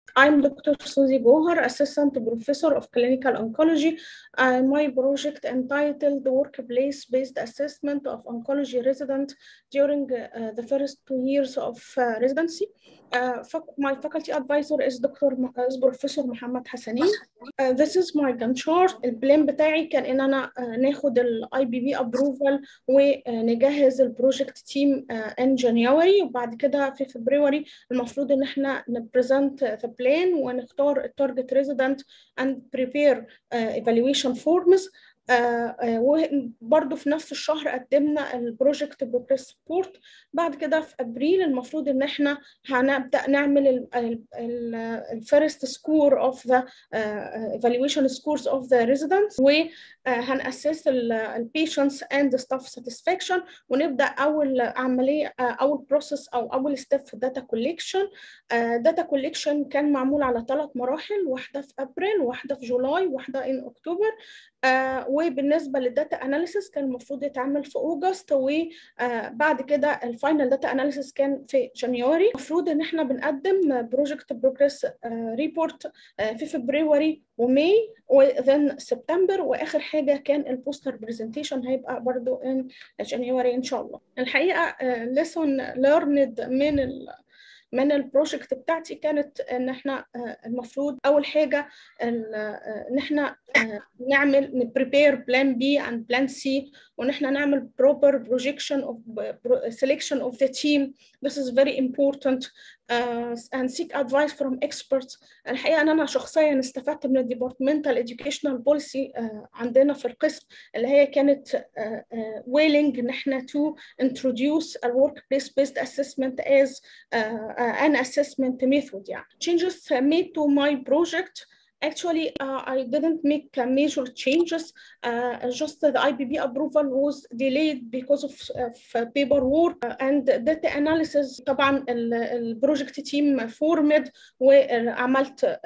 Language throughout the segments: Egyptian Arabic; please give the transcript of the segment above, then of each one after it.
I'm Dr. Suzy Gohar, Assistant Professor of Clinical Oncology. Uh, my project entitled Workplace-Based Assessment of Oncology Resident during uh, the first two years of uh, residency. Uh, my faculty advisor is Dr. M- is Professor محمد حسنين. Uh, this is my Gantt chart. البلان بتاعي كان ان انا uh, ناخد الاي بي بي ابروفال ونجهز البروجكت تيم ان جانيوري وبعد كده في فبراير المفروض ان احنا نبريزنت ذا بلان ونختار التارجت ريزيدنت اند بريبير ايفالويشن فورمز وبرضه في نفس الشهر قدمنا البروجكت بروجريس سبورت بعد كده في ابريل المفروض ان احنا هنبدا نعمل الفيرست سكور اوف ذا evaluation scores of the residents وهنأسس البيشنتس اند ستاف ساتسفاكشن ونبدا اول عمليه اول بروسيس او اول ستيب في الداتا كوليكشن داتا كوليكشن كان معمول على ثلاث مراحل واحده في ابريل واحده في جولاي واحده ان اكتوبر آه وبالنسبه للداتا اناليسيس كان المفروض يتعمل في اوجست وبعد كده الفاينل داتا اناليسيس كان في جانيوري المفروض ان احنا بنقدم بروجكت بروجريس ريبورت في فبراير وماي وذن سبتمبر واخر حاجه كان البوستر برزنتيشن هيبقى برضو ان جانيوري ان شاء الله الحقيقه ليسون ليرند من ال من البروجكت بتاعتي كانت ان احنا المفروض اول حاجه ان احنا نعمل نبريبير بلان بي اند بلان سي وان احنا نعمل proper projection of selection of the team this is very important uh, and seek advice from experts الحقيقه ان انا شخصيا استفدت من الديبارتمنتال educational policy uh, عندنا في القسم اللي هي كانت uh, uh, willing ان احنا to introduce a workplace based assessment as uh, uh, an assessment method يعني changes made to my project Actually, uh, I didn't make uh, major changes. Uh, just the IBB approval was delayed because of, of paperwork and data analysis. طبعا البروجكت تيم فورمد وعملت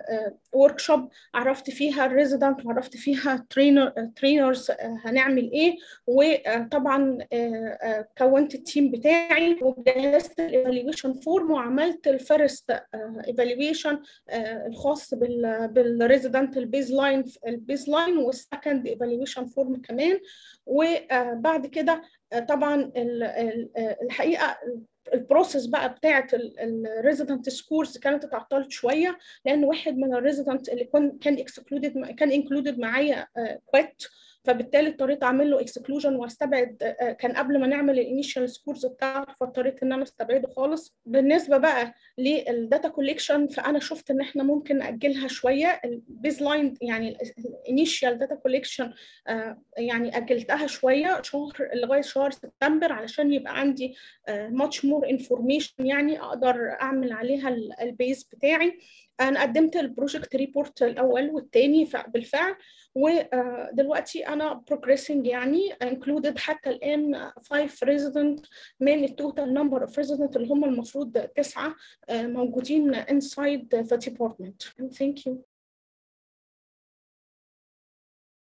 ورك عرفت فيها الريزيدنت وعرفت فيها ترينر ترينرز هنعمل ايه وطبعا كونت التيم بتاعي وجهزت الايفالويشن فورم وعملت الفيرست ايفالويشن الخاص بال بالريزيدنت البيز لاين البيز لاين والسكند ايفالويشن فورم كمان وبعد كده طبعا الحقيقه البروسيس بقى بتاعه الريزيدنت سكورز كانت اتعطلت شويه لان واحد من الريزيدنت اللي كان كان اكسكلودد كان انكلودد معايا كويت فبالتالي اضطريت اعمل له اكسكلوجن واستبعد كان قبل ما نعمل الانيشال سكورز بتاعته فاضطريت ان انا استبعده خالص بالنسبه بقى للداتا كوليكشن فانا شفت ان احنا ممكن ناجلها شويه البيز لاين يعني الانيشال داتا كوليكشن يعني اجلتها شويه شهر لغايه شهر سبتمبر علشان يبقى عندي ماتش مور انفورميشن يعني اقدر اعمل عليها البيز بتاعي انا قدمت البروجكت ريبورت الاول والثاني بالفعل ودلوقتي انا بروجريسنج يعني included حتى الان 5 resident من التوتال نمبر اوف resident اللي هم المفروض تسعه موجودين inside the department. Thank you.